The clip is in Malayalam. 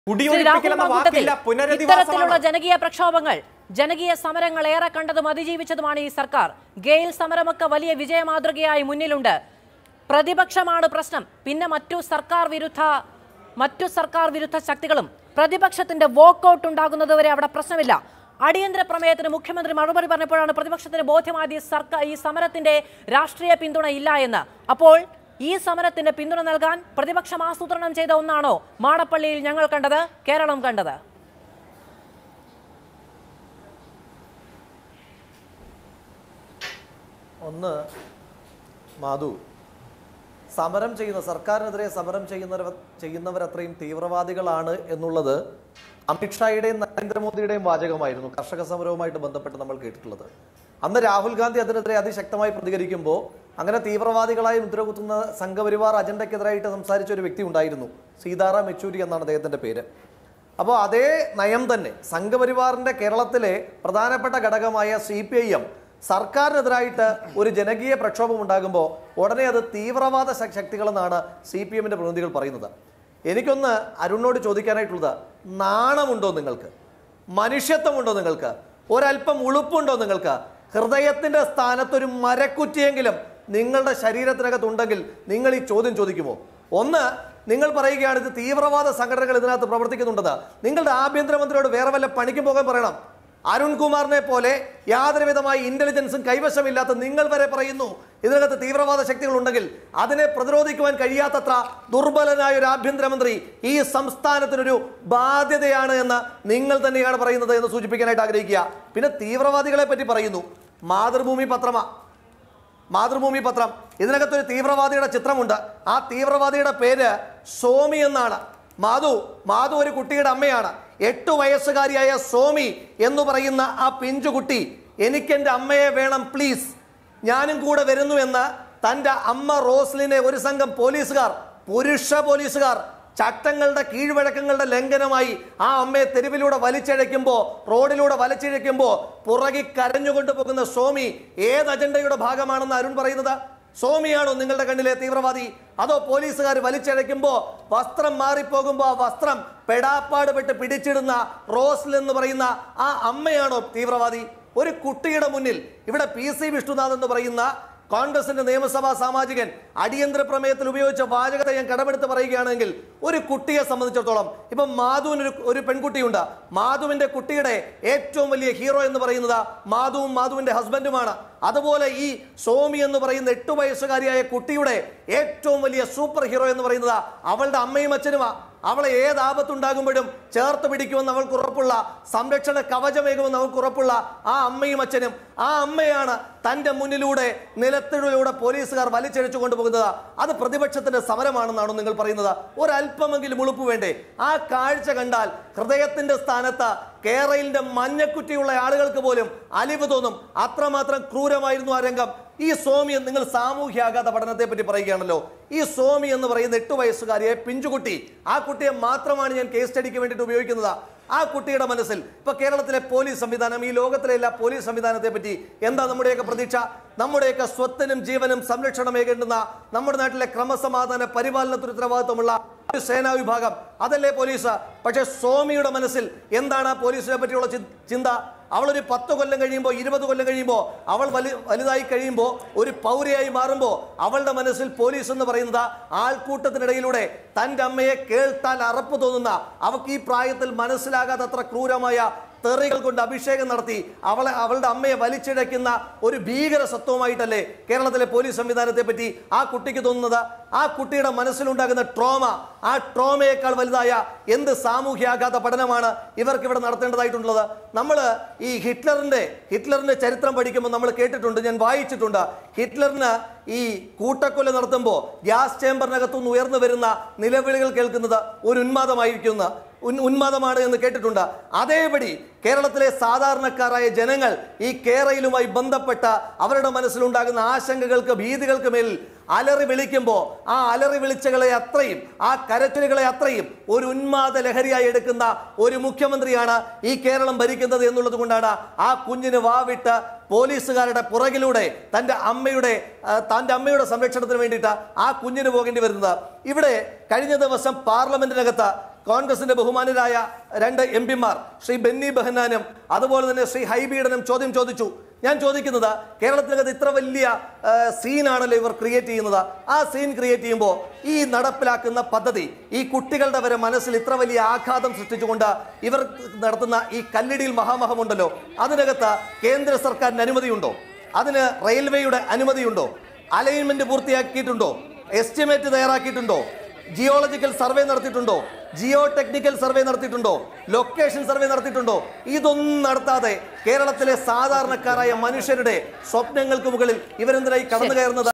ശ്രീ രാഹുൽ കുടിയൊഴിപ്പിക്കൽ എന്ന മാങ്കൂട്ടത്തിൽ വാക്കില്ല ഇത്തരത്തിലുള്ള പുനരധിവാസമാണ് ജനകീയ പ്രക്ഷോഭങ്ങൾ ജനകീയ സമരങ്ങൾ ഏറെ കണ്ടതും അതിജീവിച്ചതുമാണ് ഈ സർക്കാർ ഗെയിൽ സമരമൊക്കെ വലിയ വിജയ മാതൃകയായി മുന്നിലുണ്ട് പ്രതിപക്ഷമാണ് പ്രശ്നം പിന്നെ മറ്റു സർക്കാർ വിരുദ്ധ മറ്റു സർക്കാർ വിരുദ്ധ ശക്തികളും പ്രതിപക്ഷത്തിന്റെ വോക്കൌട്ട് ഉണ്ടാകുന്നതുവരെ അവിടെ പ്രശ്നമില്ല അടിയന്തര പ്രമേയത്തിന് മുഖ്യമന്ത്രി മറുപടി പറഞ്ഞപ്പോഴാണ് പ്രതിപക്ഷത്തിന് ബോധ്യമായത് ഈ സർക്കാർ ഈ സമരത്തിന്റെ രാഷ്ട്രീയ പിന്തുണ ഇല്ല എന്ന് അപ്പോൾ ഈ സമരത്തിന് പിന്തുണ നൽകാൻ പ്രതിപക്ഷം ആസൂത്രണം ചെയ്ത ഒന്നാണോ മാടപ്പള്ളിയിൽ ഞങ്ങൾ കണ്ടത് കേരളം കണ്ടത് ഒന്ന് മാധു സമരം ചെയ്യുന്ന സർക്കാരിനെതിരെ സമരം ചെയ്യുന്നവർ ചെയ്യുന്നവരത്രയും തീവ്രവാദികളാണ് എന്നുള്ളത് അമിത്ഷായുടെയും നരേന്ദ്രമോദിയുടെയും വാചകമായിരുന്നു കർഷക സമരവുമായിട്ട് ബന്ധപ്പെട്ട് നമ്മൾ കേട്ടിട്ടുള്ളത് അന്ന് രാഹുൽ ഗാന്ധി അതിനെതിരെ അതിശക്തമായി പ്രതികരിക്കുമ്പോൾ അങ്ങനെ തീവ്രവാദികളായി മുദ്രകുത്തുന്ന സംഘപരിവാർ അജണ്ടയ്ക്കെതിരായിട്ട് സംസാരിച്ച ഒരു വ്യക്തി ഉണ്ടായിരുന്നു സീതാറാം യെച്ചൂരി എന്നാണ് അദ്ദേഹത്തിന്റെ പേര് അപ്പോൾ അതേ നയം തന്നെ സംഘപരിവാറിന്റെ കേരളത്തിലെ പ്രധാനപ്പെട്ട ഘടകമായ സി പി ഐ എം സർക്കാരിനെതിരായിട്ട് ഒരു ജനകീയ പ്രക്ഷോഭം ഉണ്ടാകുമ്പോൾ ഉടനെ അത് തീവ്രവാദ ശ- ശക്തികളെന്നാണ് സി പി എമ്മിന്റെ പ്രതിനിധികൾ പറയുന്നത് എനിക്കൊന്ന് അരുണിനോട് ചോദിക്കാനായിട്ടുള്ളത് നാണമുണ്ടോ നിങ്ങൾക്ക് മനുഷ്യത്വമുണ്ടോ നിങ്ങൾക്ക് ഒരല്പം ഉളുപ്പുണ്ടോ നിങ്ങൾക്ക് ഹൃദയത്തിന്റെ സ്ഥാനത്ത് ഒരു മരക്കുറ്റിയെങ്കിലും നിങ്ങളുടെ ശരീരത്തിനകത്തുണ്ടെങ്കിൽ നിങ്ങൾ ഈ ചോദ്യം ചോദിക്കുമോ ഒന്ന് നിങ്ങൾ പറയുകയാണ് ഇത് തീവ്രവാദ സംഘടനകൾ ഇതിനകത്ത് പ്രവർത്തിക്കുന്നുണ്ടെന്ന് നിങ്ങളുടെ ആഭ്യന്തരമന്ത്രിയോട് വേറെ വല്ല പണിക്കും പോകാൻ പറയണം അരുൺകുമാറിനെ പോലെ യാതൊരു വിധമായ ഇന്റലിജൻസും കൈവശമില്ലാത്ത നിങ്ങൾ വരെ പറയുന്നു ഇതിനകത്ത് തീവ്രവാദ ശക്തികൾ ഉണ്ടെങ്കിൽ അതിനെ പ്രതിരോധിക്കുവാൻ കഴിയാത്തത്ര ദുർബലനായ ഒരു ആഭ്യന്തരമന്ത്രി ഈ സംസ്ഥാനത്തിനൊരു ബാധ്യതയാണ് എന്ന് നിങ്ങൾ തന്നെയാണ് പറയുന്നത് എന്ന് സൂചിപ്പിക്കാനായിട്ട് ആഗ്രഹിക്കുക പിന്നെ തീവ്രവാദികളെ പറ്റി പറയുന്നു മാതൃഭൂമി പത്രമാ മാതൃഭൂമി പത്രം ഇതിനകത്തൊരു തീവ്രവാദിയുടെ ചിത്രമുണ്ട് ആ തീവ്രവാദിയുടെ പേര് സോമി എന്നാണ് മാധു മാധു ഒരു കുട്ടിയുടെ അമ്മയാണ് എട്ടു വയസ്സുകാരിയായ സോമി എന്ന് പറയുന്ന ആ പിഞ്ചുകുട്ടി എനിക്കെൻ്റെ അമ്മയെ വേണം പ്ലീസ് ഞാനും കൂടെ വരുന്നു എന്ന് തൻ്റെ അമ്മ റോസ്ലിനെ ഒരു സംഘം പോലീസുകാർ പുരുഷ പോലീസുകാർ ചട്ടങ്ങളുടെ കീഴ്വഴക്കങ്ങളുടെ ലംഘനമായി ആ അമ്മയെ തെരുവിലൂടെ വലിച്ചിഴയ്ക്കുമ്പോൾ റോഡിലൂടെ വലിച്ചിഴയ്ക്കുമ്പോൾ പുറകി കരഞ്ഞുകൊണ്ട് പോകുന്ന സോമി ഏത് അജണ്ടയുടെ ഭാഗമാണെന്ന് അരുൺ പറയുന്നത് സോമിയാണോ നിങ്ങളുടെ കണ്ണിലെ തീവ്രവാദി അതോ പോലീസുകാർ വലിച്ചഴയ്ക്കുമ്പോൾ വസ്ത്രം മാറിപ്പോകുമ്പോൾ ആ വസ്ത്രം പെടാപ്പാട് പെട്ട് പിടിച്ചിടുന്ന റോസ്ൽ എന്ന് പറയുന്ന ആ അമ്മയാണോ തീവ്രവാദി ഒരു കുട്ടിയുടെ മുന്നിൽ ഇവിടെ പി സി വിഷ്ണുനാഥ് എന്ന് പറയുന്ന കോൺഗ്രസിന്റെ നിയമസഭാ സാമാജികൻ അടിയന്തര പ്രമേയത്തിൽ ഉപയോഗിച്ച വാചകത്തെ ഞാൻ കടമെടുത്ത് പറയുകയാണെങ്കിൽ ഒരു കുട്ടിയെ സംബന്ധിച്ചിടത്തോളം ഇപ്പം മാധുവിന് ഒരു ഒരു പെൺകുട്ടിയുണ്ട് മാധുവിന്റെ കുട്ടിയുടെ ഏറ്റവും വലിയ ഹീറോ എന്ന് പറയുന്നത് മാധുവും മാധുവിന്റെ ഹസ്ബൻഡുമാണ് അതുപോലെ ഈ സോമി എന്ന് പറയുന്ന എട്ടു വയസ്സുകാരിയായ കുട്ടിയുടെ ഏറ്റവും വലിയ സൂപ്പർ ഹീറോ എന്ന് പറയുന്നത് അവളുടെ അമ്മയും അച്ഛനുമാ അവളെ ഏത് ആപത്തുണ്ടാകുമ്പോഴും ചേർത്ത് പിടിക്കുമെന്ന് അവൾക്ക് ഉറപ്പുള്ള സംരക്ഷണ കവചമേകുമെന്ന് അവൾക്ക് ഉറപ്പുള്ള ആ അമ്മയും അച്ഛനും ആ അമ്മയാണ് തന്റെ മുന്നിലൂടെ നിലത്തിലൂടെ പോലീസുകാർ വലിച്ചഴിച്ചു കൊണ്ടുപോകുന്നത് അത് പ്രതിപക്ഷത്തിന്റെ സമരമാണെന്നാണ് നിങ്ങൾ പറയുന്നത് ഒരല്പമെങ്കിലും ഉളുപ്പ് വേണ്ടേ ആ കാഴ്ച കണ്ടാൽ ഹൃദയത്തിന്റെ സ്ഥാനത്ത് കേരളിന്റെ മഞ്ഞക്കുറ്റിയുള്ള ആളുകൾക്ക് പോലും അലിവ് തോന്നും അത്രമാത്രം ക്രൂരമായിരുന്നു ആ രംഗം ഈ സോമി എന്ന് നിങ്ങൾ സാമൂഹ്യാഘാത പഠനത്തെ പറ്റി പറയുകയാണല്ലോ ഈ സോമി എന്ന് പറയുന്ന എട്ടു വയസ്സുകാരിയെ പിഞ്ചുകുട്ടി ആ കുട്ടിയെ മാത്രമാണ് ഞാൻ കേസ് സ്റ്റഡിക്ക് വേണ്ടിയിട്ട് ഉപയോഗിക്കുന്നത് ആ കുട്ടിയുടെ മനസ്സിൽ ഇപ്പൊ കേരളത്തിലെ പോലീസ് സംവിധാനം ഈ ലോകത്തിലെ എല്ലാ പോലീസ് സംവിധാനത്തെ പറ്റി എന്താ നമ്മുടെയൊക്കെ പ്രതീക്ഷ നമ്മുടെയൊക്കെ സ്വത്തിനും ജീവനും സംരക്ഷണമേകേണ്ടുന്ന നമ്മുടെ നാട്ടിലെ ക്രമസമാധാന പരിപാലനത്തിന് ഉത്തരവാദിത്വമുള്ള ഒരു സേനാ വിഭാഗം അതല്ലേ പോലീസ് പക്ഷെ സോമിയുടെ മനസ്സിൽ എന്താണ് ആ പോലീസിനെ പറ്റിയുള്ള ചി- ചിന്ത അവളൊരു പത്ത് കൊല്ലം കഴിയുമ്പോൾ ഇരുപത് കൊല്ലം കഴിയുമ്പോൾ അവൾ വലു വലുതായി കഴിയുമ്പോൾ ഒരു പൗരയായി മാറുമ്പോൾ അവളുടെ മനസ്സിൽ പോലീസ് എന്ന് പറയുന്നത് ആൾക്കൂട്ടത്തിനിടയിലൂടെ തൻ്റെ അമ്മയെ കേൾത്താൻ അറപ്പ് തോന്നുന്ന അവൾക്ക് ഈ പ്രായത്തിൽ മനസ്സിലാകാത്തത്ര ക്രൂരമായ തെറികൾ കൊണ്ട് അഭിഷേകം നടത്തി അവളെ അവളുടെ അമ്മയെ വലിച്ചിഴയ്ക്കുന്ന ഒരു ഭീകര സത്വമായിട്ടല്ലേ കേരളത്തിലെ പോലീസ് സംവിധാനത്തെ പറ്റി ആ കുട്ടിക്ക് തോന്നുന്നത് ആ കുട്ടിയുടെ മനസ്സിലുണ്ടാകുന്ന ട്രോമ ആ ട്രോമയേക്കാൾ വലുതായ എന്ത് സാമൂഹ്യാഘാത പഠനമാണ് ഇവർക്ക് ഇവിടെ നടത്തേണ്ടതായിട്ടുള്ളത് നമ്മൾ ഈ ഹിറ്റ്ലറിന്റെ ഹിറ്റ്ലറിന്റെ ചരിത്രം പഠിക്കുമ്പോൾ നമ്മൾ കേട്ടിട്ടുണ്ട് ഞാൻ വായിച്ചിട്ടുണ്ട് ഹിറ്റ്ലറിന് ഈ കൂട്ടക്കൊല നടത്തുമ്പോൾ ഗ്യാസ് ചേംബറിനകത്തുനിന്ന് ഉയർന്നു വരുന്ന നിലവിളികൾ കേൾക്കുന്നത് ഒരു ഉന്മാദമായിരിക്കുന്ന ഉൻ- ഉന്മാദമാണ് എന്ന് കേട്ടിട്ടുണ്ട് അതേപടി കേരളത്തിലെ സാധാരണക്കാരായ ജനങ്ങൾ ഈ കേരളയിലുമായി ബന്ധപ്പെട്ട അവരുടെ മനസ്സിലുണ്ടാകുന്ന ആശങ്കകൾക്ക് ഭീതികൾക്ക് മേൽ അലറി വിളിക്കുമ്പോൾ ആ അലറി വിളിച്ചകളെ അത്രയും ആ കരച്ചിലുകളെ അത്രയും ഒരു ഉന്മാദ ലഹരിയായി എടുക്കുന്ന ഒരു മുഖ്യമന്ത്രിയാണ് ഈ കേരളം ഭരിക്കുന്നത് എന്നുള്ളത് കൊണ്ടാണ് ആ കുഞ്ഞിന് വാവിട്ട് പോലീസുകാരുടെ പുറകിലൂടെ തൻ്റെ അമ്മയുടെ ആ, തൻ്റെ അമ്മയുടെ സംരക്ഷണത്തിന് വേണ്ടിയിട്ട് ആ കുഞ്ഞിന് പോകേണ്ടി വരുന്നത് ഇവിടെ കഴിഞ്ഞ ദിവസം പാർലമെന്റിനകത്ത് കോൺഗ്രസിന്റെ ബഹുമാനരായ രണ്ട് എം പിമാർ ശ്രീ ബെന്നി ബെഹനാനും അതുപോലെ തന്നെ ശ്രീ ഹൈബീഡനും ചോദ്യം ചോദിച്ചു ഞാൻ ചോദിക്കുന്നത് കേരളത്തിനകത്ത് ഇത്ര വലിയ ആ, സീനാണല്ലോ ഇവർ ക്രിയേറ്റ് ചെയ്യുന്നത് ആ സീൻ ക്രിയേറ്റ് ചെയ്യുമ്പോൾ ഈ നടപ്പിലാക്കുന്ന പദ്ധതി ഈ കുട്ടികളുടെ വരെ മനസ്സിൽ ഇത്ര വലിയ ആഘാതം സൃഷ്ടിച്ചുകൊണ്ട് ഇവർ നടത്തുന്ന ഈ കല്ലിടിയിൽ മഹാമഹമുണ്ടല്ലോ അതിനകത്ത് കേന്ദ്ര സർക്കാരിന് അനുമതിയുണ്ടോ അതിന് റെയിൽവേയുടെ അനുമതിയുണ്ടോ അലൈൻമെന്റ് പൂർത്തിയാക്കിയിട്ടുണ്ടോ എസ്റ്റിമേറ്റ് തയ്യാറാക്കിയിട്ടുണ്ടോ ജിയോളജിക്കൽ സർവേ നടത്തിയിട്ടുണ്ടോ ജിയോ ടെക്നിക്കൽ സർവേ നടത്തിയിട്ടുണ്ടോ ലൊക്കേഷൻ സർവേ നടത്തിയിട്ടുണ്ടോ ഇതൊന്നും നടത്താതെ കേരളത്തിലെ സാധാരണക്കാരായ മനുഷ്യരുടെ സ്വപ്നങ്ങൾക്ക് മുകളിൽ ഇവരെന്തിനായി കടന്നു കയറുന്നത്